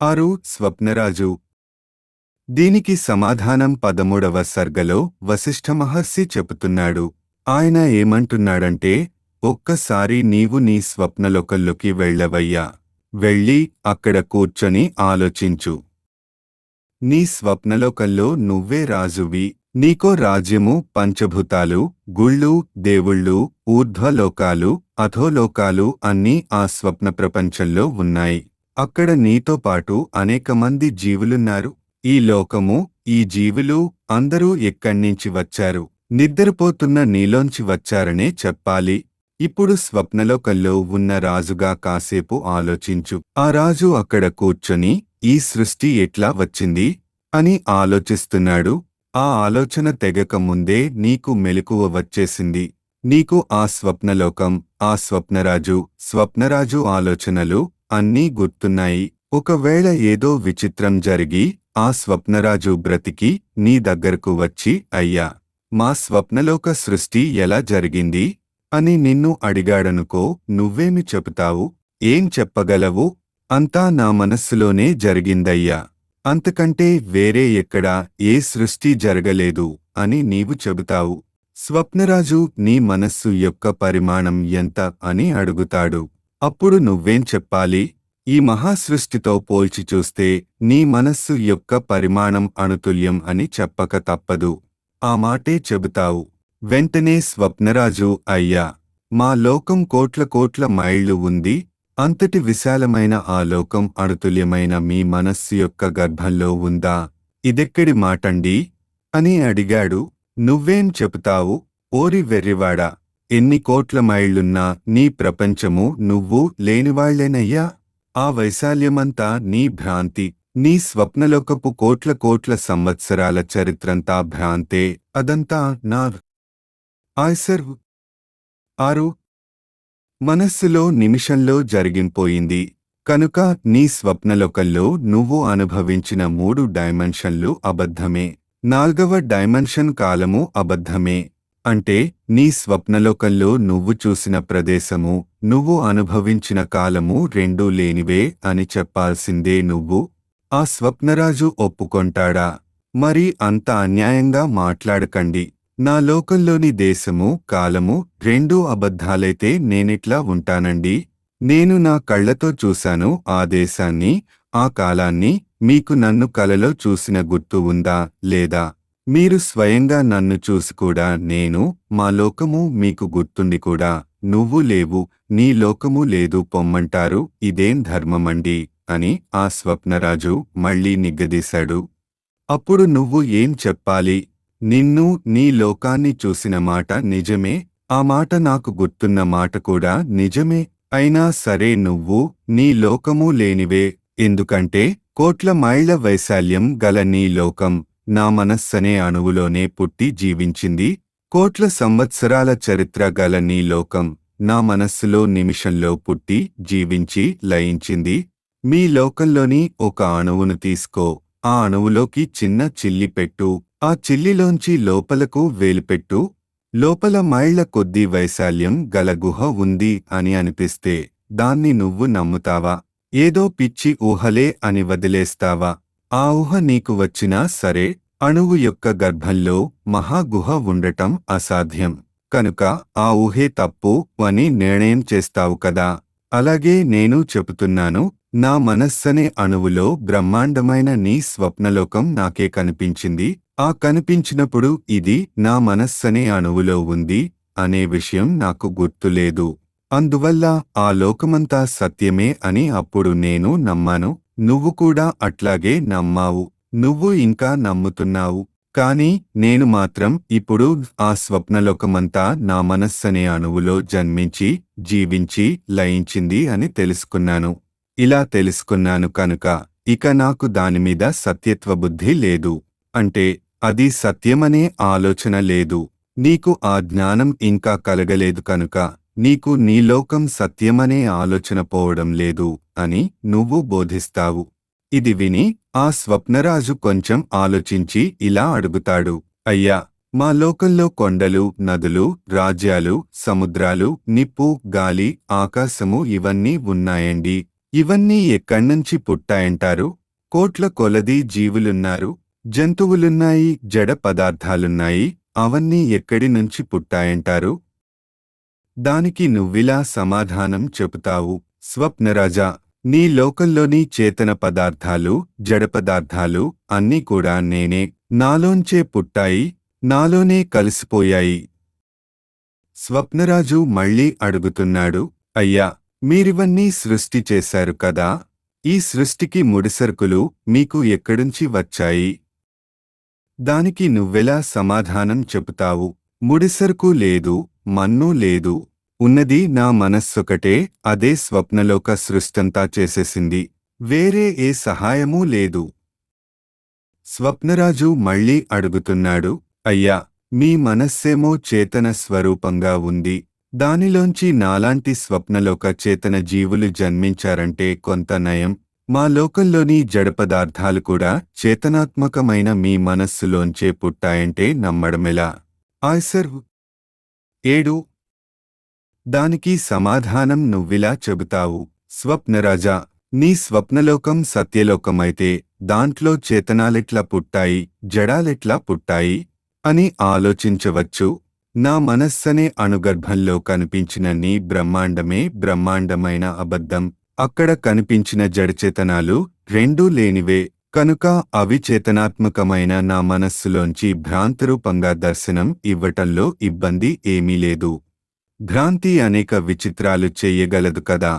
ఆరు స్వప్నరాజు దీనికి సమాధానం పదమూడవ సర్గలో వశిష్ఠ మహర్షి చెబుతున్నాడు ఆయన ఏమంటున్నాడంటే ఒక్కసారి నీవు నీ స్వప్నలోకంలోకి వెళ్ళవయ్యా వెళ్ళి అక్కడ కూర్చొని ఆలోచించు నీ స్వప్నలోకంలో నువ్వే రాజువి నీకో రాజ్యము పంచభూతాలు గుళ్ళు దేవుళ్ళు ఊర్ధ్వలోకాలు అధోలోకాలు అన్నీ ఆ స్వప్న ప్రపంచంలో ఉన్నాయి అక్కడ నీతో పాటు అనేక మంది జీవులున్నారు ఈ లోకము ఈ జీవులు అందరూ ఎక్కడ్నించి వచ్చారు నిద్రపోతున్న నీలోంచి వచ్చారనే చెప్పాలి ఇప్పుడు స్వప్నలోకంలో ఉన్న రాజుగా కాసేపు ఆలోచించు ఆ రాజు అక్కడ కూర్చొని ఈ సృష్టి ఎట్లా వచ్చింది అని ఆలోచిస్తున్నాడు ఆ ఆలోచన తెగక ముందే నీకు మెలకువ వచ్చేసింది నీకు ఆ స్వప్నలోకం ఆ స్వప్నరాజు స్వప్నరాజు ఆలోచనలు అన్నీ గుర్తున్నాయి ఒకవేళ ఏదో విచిత్రం జరిగి ఆ స్వప్నరాజు బ్రతికి నీ దగ్గరకు వచ్చి అయ్యా మా స్వప్నలోక సృష్టి ఎలా జరిగింది అని నిన్ను అడిగాడనుకో నువ్వేమి చెబుతావు ఏం చెప్పగలవు అంతా నా మనస్సులోనే జరిగిందయ్యా అంతకంటే వేరే ఎక్కడా ఏ సృష్టి జరగలేదు అని నీవు చెబుతావు స్వప్నరాజు నీ మనస్సు యొక్క పరిమాణం ఎంత అని అడుగుతాడు అప్పుడు నువ్వేం చెప్పాలి ఈ మహాసృష్టితో పోల్చి చూస్తే నీ మనస్సు యొక్క పరిమాణం అణుతుల్యం అని చెప్పక తప్పదు ఆ మాటే చెబుతావు వెంటనే స్వప్నరాజు అయ్యా మా లోకం కోట్ల కోట్ల మైళ్ళు ఉంది అంతటి విశాలమైన ఆ లోకం అణుతుల్యమైన మీ మనస్సు యొక్క గర్భంలో ఉందా ఇదెక్కడి మాటండి అని అడిగాడు నువ్వేం చెబుతావు ఓరి వెర్రివాడా ఎన్ని కోట్ల మైళ్ళున్నా నీ ప్రపంచము నువ్వు లేనివాళ్లేనయ్యా ఆ వైశాల్యమంతా నీ భ్రాంతి నీ స్వప్నలోకపు కోట్ల కోట్ల సంవత్సరాల చరిత్రంతా భ్రాంతే అదంతా నా ఆయ్సర్ ఆరు మనస్సులో నిమిషంలో జరిగిపోయింది కనుక నీ స్వప్నలోకంలో నువ్వు అనుభవించిన మూడు డైమెన్షన్లు అబద్ధమే నాల్గవ డైమెన్షన్ కాలము అబద్ధమే అంటే నీ స్వప్నలోకంలో నువ్వు చూసిన ప్రదేశము నువ్వు అనుభవించిన కాలము రెండూ లేనివే అని చెప్పాల్సిందే నువ్వు ఆ స్వప్నరాజు ఒప్పుకొంటాడా మరి అంత అన్యాయంగా మాట్లాడకండి నా లోకంలోని దేశము కాలము రెండూ అబద్ధాలైతే నేనిట్లా ఉంటానండి నేను నా కళ్లతో చూశాను ఆ దేశాన్ని ఆ కాలాన్ని మీకు నన్ను కలలో చూసిన గుర్తు ఉందా లేదా మీరు స్వయంగా నన్ను చూసి కూడా నేను మా లోకము మీకు గుర్తుండి కూడా నువ్వు లేవు నీ లోకము లేదు పొమ్మంటారు ఇదేం ధర్మమండి అని ఆ స్వప్నరాజు మళ్ళీ నిగ్గదీశాడు అప్పుడు నువ్వు ఏం చెప్పాలి నిన్ను నీ లోకాన్ని చూసిన మాట నిజమే ఆ మాట నాకు గుర్తున్న మాట కూడా నిజమే అయినా సరే నువ్వు నీ లోకము లేనివే ఎందుకంటే కోట్ల మైళ్ల వైశాల్యం గల నీ లోకం నా మనస్సనే అణువులోనే పుట్టి జీవించింది కోట్ల సంవత్సరాల చరిత్ర గల నీ లోకం నా మనస్సులో నిమిషంలో పుట్టి జీవించి లయించింది మీ లోకంలోని ఒక అణువును తీసుకో ఆ అణువులోకి చిన్న చిల్లి పెట్టు ఆ చిల్లిలోంచి లోపలకు వేలుపెట్టు లోపల మైళ్ల కొద్దీ వైశాల్యం గల గుహ ఉంది అని అనిపిస్తే దాన్ని నువ్వు నమ్ముతావా ఏదో పిచ్చి ఊహలే అని వదిలేస్తావా ఆ ఊహ నీకు వచ్చినా సరే అణువు యొక్క గర్భంలో మహాగుహ ఉండటం అసాధ్యం కనుక ఆ ఊహే తప్పు అని నిర్ణయం చేస్తావు కదా అలాగే నేను చెబుతున్నాను నా మనస్సనే అణువులో బ్రహ్మాండమైన నీ స్వప్నలోకం నాకే కనిపించింది ఆ కనిపించినప్పుడు ఇది నా మనస్సనే అణువులో ఉంది అనే విషయం నాకు గుర్తులేదు అందువల్ల ఆ లోకమంతా సత్యమే అని అప్పుడు నేను నమ్మాను నువ్వు కూడా అట్లాగే నమ్మావు నువ్వు ఇంకా నమ్ముతున్నావు కాని నేను మాత్రం ఇప్పుడు ఆ స్వప్నలోకమంతా నా మనస్సనే అణువులో జన్మించి జీవించి లయించింది అని తెలుసుకున్నాను ఇలా తెలుసుకున్నాను కనుక ఇక నాకు దానిమీద సత్యత్వ బుద్ధి లేదు అంటే అది సత్యమనే ఆలోచన లేదు నీకు ఆ జ్ఞానం ఇంకా కలగలేదు కనుక నీకు నీ లోకం సత్యమనే ఆలోచన పోవడం లేదు అని నువ్వు బోధిస్తావు ఇది విని ఆ స్వప్నరాజు కొంచెం ఆలోచించి ఇలా అడుగుతాడు అయ్యా మా లోకంలో కొండలు నదులు రాజ్యాలు సముద్రాలు నిప్పు గాలి ఆకాశము ఇవన్నీ ఉన్నాయండి ఇవన్నీ ఎక్కడ్నుంచి పుట్టాయంటారు కోట్ల కొలది జీవులున్నారు జంతువులున్నాయి జడ పదార్థాలున్నాయి అవన్నీ ఎక్కడి నుంచి పుట్టాయంటారు దానికి నువ్విలా సమాధానం చెబుతావు స్వప్నరాజా నీ లోకంలోని చేతన పదార్థాలు జడ పదార్థాలు అన్నీ కూడా నేనే నాలోంచే పుట్టాయి నాలోనే కలిసిపోయాయి స్వప్నరాజు మళ్ళీ అడుగుతున్నాడు అయ్యా మీరివన్నీ సృష్టి చేశారు కదా ఈ సృష్టికి ముడిసరుకులు మీకు ఎక్కడుంచి వచ్చాయి దానికి నువ్వెలా సమాధానం చెబుతావు ముడిసరుకు లేదు మన్ను లేదు ఉన్నది నా మనస్సొకటే అదే స్వప్నలోక సృష్టంతా చేసేసింది వేరే ఏ సహాయమూ లేదు స్వప్నరాజు మళ్ళీ అడుగుతున్నాడు అయ్యా మీ మనస్సేమో చేతన స్వరూపంగా ఉంది దానిలోంచి నాలాంటి స్వప్నలోక చేతన జీవులు జన్మించారంటే కొంత నయం మా లోకంలోని జడ పదార్థాలు కూడా చేతనాత్మకమైన మీ మనస్సులోంచే పుట్టాయంటే నమ్మడమెలా ఆయ్సర్ ఏడు దానికి సమాధానం నువ్విలా చెబుతావు స్వప్నరాజా నీ స్వప్నలోకం సత్యలోకమైతే దాంట్లో చేతనాలెట్లా పుట్టాయి జడాలెట్లా పుట్టాయి అని ఆలోచించవచ్చు నా మనస్సనే అణుగర్భంలో కనిపించిన నీ బ్రహ్మాండమే బ్రహ్మాండమైన అబద్ధం అక్కడ కనిపించిన జడచేతనాలు రెండూ లేనివే కనుక అవి చేతనాత్మకమైన నా మనస్సులోంచి భ్రాంతిరూపంగా దర్శనం ఇవ్వటంలో ఇబ్బంది ఏమీ లేదు భ్రాంతి అనేక విచిత్రాలు చెయ్యగలదు కదా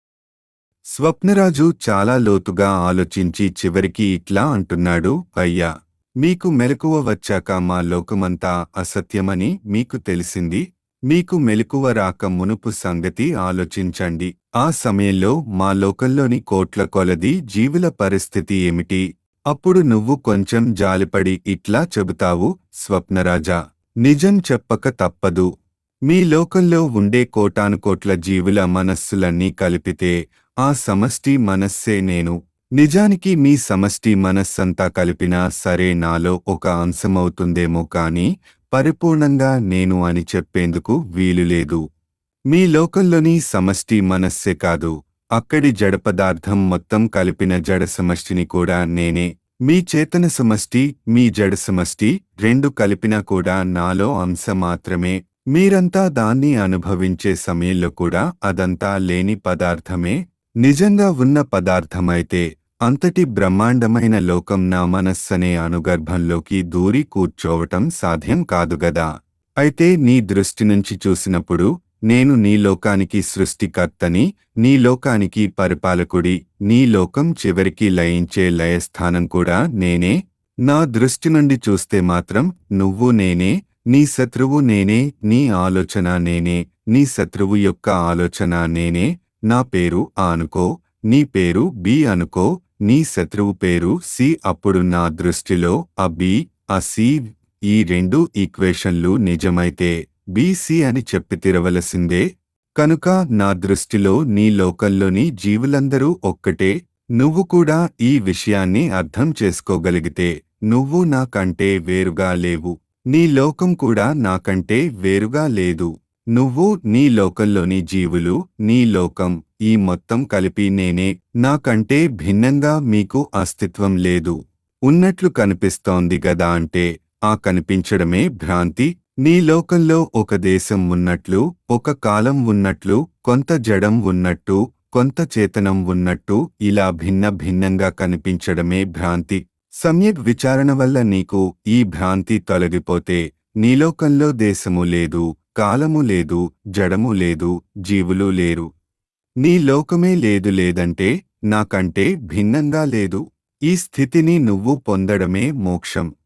స్వప్నరాజు చాలా లోతుగా ఆలోచించి చివరికి ఇట్లా అంటున్నాడు అయ్యా మీకు మెలకువ వచ్చాక మా లోకమంతా అసత్యమని మీకు తెలిసింది మీకు మెలకువ రాక మునుపు సంగతి ఆలోచించండి ఆ సమయంలో మా లోకంలోని కోట్ల కొలది జీవుల పరిస్థితి ఏమిటి అప్పుడు నువ్వు కొంచెం జాలిపడి ఇట్లా చెబుతావు స్వప్నరాజా నిజం చెప్పక తప్పదు మీ లోకంలో ఉండే కోటానుకోట్ల జీవుల మనస్సులన్నీ కలిపితే ఆ సమష్టి మనస్సే నేను నిజానికి మీ సమష్టి మనస్సంతా కలిపినా సరే నాలో ఒక అంశమవుతుందేమో కాని పరిపూర్ణంగా నేను అని చెప్పేందుకు వీలులేదు మీ లోకంలోని సమష్టి మనస్సే కాదు అక్కడి జడ పదార్థం మొత్తం కలిపిన జడ సమష్టిని కూడా నేనే మీ చేతన సమష్టి మీ జడ సమష్టి రెండు కలిపినా కూడా నాలో అంశ మాత్రమే మీరంతా దాన్ని అనుభవించే సమయంలో కూడా అదంతా లేని పదార్థమే నిజంగా ఉన్న పదార్థమైతే అంతటి బ్రహ్మాండమైన లోకం నా మనస్సనే అనుగర్భంలోకి దూరి కూర్చోవటం సాధ్యం కాదుగదా అయితే నీ దృష్టి నుంచి చూసినప్పుడు నేను నీ లోకానికి సృష్టికర్తని నీ లోకానికి పరిపాలకుడి నీ లోకం చివరికి లయించే లయస్థానం కూడా నేనే నా దృష్టి నుండి చూస్తే మాత్రం నువ్వు నేనే నీ శత్రువు నేనే నీ ఆలోచన నేనే నీ శత్రువు యొక్క ఆలోచన నేనే నా పేరు ఆ అనుకో నీ పేరు బి అనుకో నీ శత్రువు పేరు సి అప్పుడు నా దృష్టిలో ఆ బి ఆ సి ఈ రెండు ఈక్వేషన్లు నిజమైతే బీసీ అని చెప్పి తిరవలసిందే కనుక నా దృష్టిలో నీ లోకంలోని జీవులందరూ ఒక్కటే నువ్వు కూడా ఈ విషయాన్ని అర్థం చేసుకోగలిగితే నువ్వు నాకంటే వేరుగా లేవు నీ లోకం కూడా నాకంటే వేరుగా లేదు నువ్వు నీ లోకంలోని జీవులు నీ లోకం ఈ మొత్తం కలిపి నేనే నాకంటే భిన్నంగా మీకు అస్తిత్వం లేదు ఉన్నట్లు కనిపిస్తోంది గదా అంటే ఆ కనిపించడమే భ్రాంతి నీ లోకంలో ఒక దేశం ఉన్నట్లు ఒక కాలం ఉన్నట్లు కొంత జడం ఉన్నట్టు కొంత చేతనం ఉన్నట్టు ఇలా భిన్న భిన్నంగా కనిపించడమే భ్రాంతి సమ్యక్ విచారణ వల్ల నీకు ఈ భ్రాంతి తొలగిపోతే నీలోకంలో దేశము లేదు కాలము లేదు జడము లేదు జీవులు లేరు నీ లోకమే లేదు లేదంటే నాకంటే భిన్నంగా లేదు ఈ స్థితిని నువ్వు పొందడమే మోక్షం